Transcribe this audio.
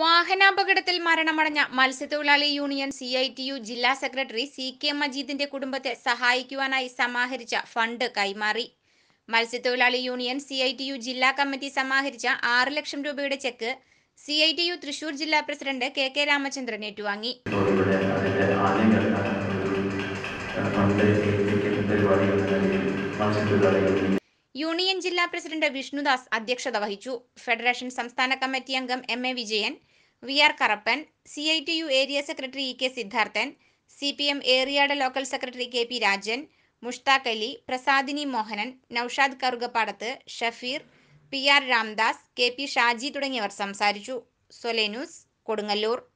വാഹനാപകടത്തിൽ മരണമടഞ്ഞ മത്സ്യത്തൊഴിലാളി union C I T U ജില്ലാ സെക്രട്ടറി സി കെ മജീദിന്റെ കുടുംബത്തെ സഹായിക്കുവാനായി സമാഹരിച്ച ഫണ്ട് കൈമാറി മത്സ്യത്തൊഴിലാളി union C I T U ജില്ലാ കമ്മിറ്റി സമാഹരിച്ച ആറ് ലക്ഷം രൂപയുടെ cheque C I T U Thrissur ജില്ലാ പ്രസിഡന്റ് കെ കെ രാമചന്ദ്രൻ ഏറ്റുവാങ്ങി ഇവിടെ അതിൻ്റെ ആദ്യം കേൾക്കാൻ ഒരു ഫണ്ട് ഏൽപ്പിക്കൽ പരിപാടികൾ നൽകി മത്സ്യത്തൊഴിലാളികൾ യൂണിയൻ ജില്ലാ പ്രസിഡന്റ് വിഷ്ണുദാസ് അധ്യക്ഷത വഹിച്ചു ഫെഡറേഷൻ സംസ്ഥാന കമ്മിറ്റി അംഗം M A Vijayan V R Karappan C I T U area secretary E K Siddharthan C P M Eriyad local secretary K P Rajan Mushtaq Ali Prasadini Mohanan Naushad Karukappadath Shafeer P R Ramdas K P Shaji തുടങ്ങിയവർ സംസാരിച്ചു സൊലെ ന്യൂസ് കൊടുങ്ങല്ലൂർ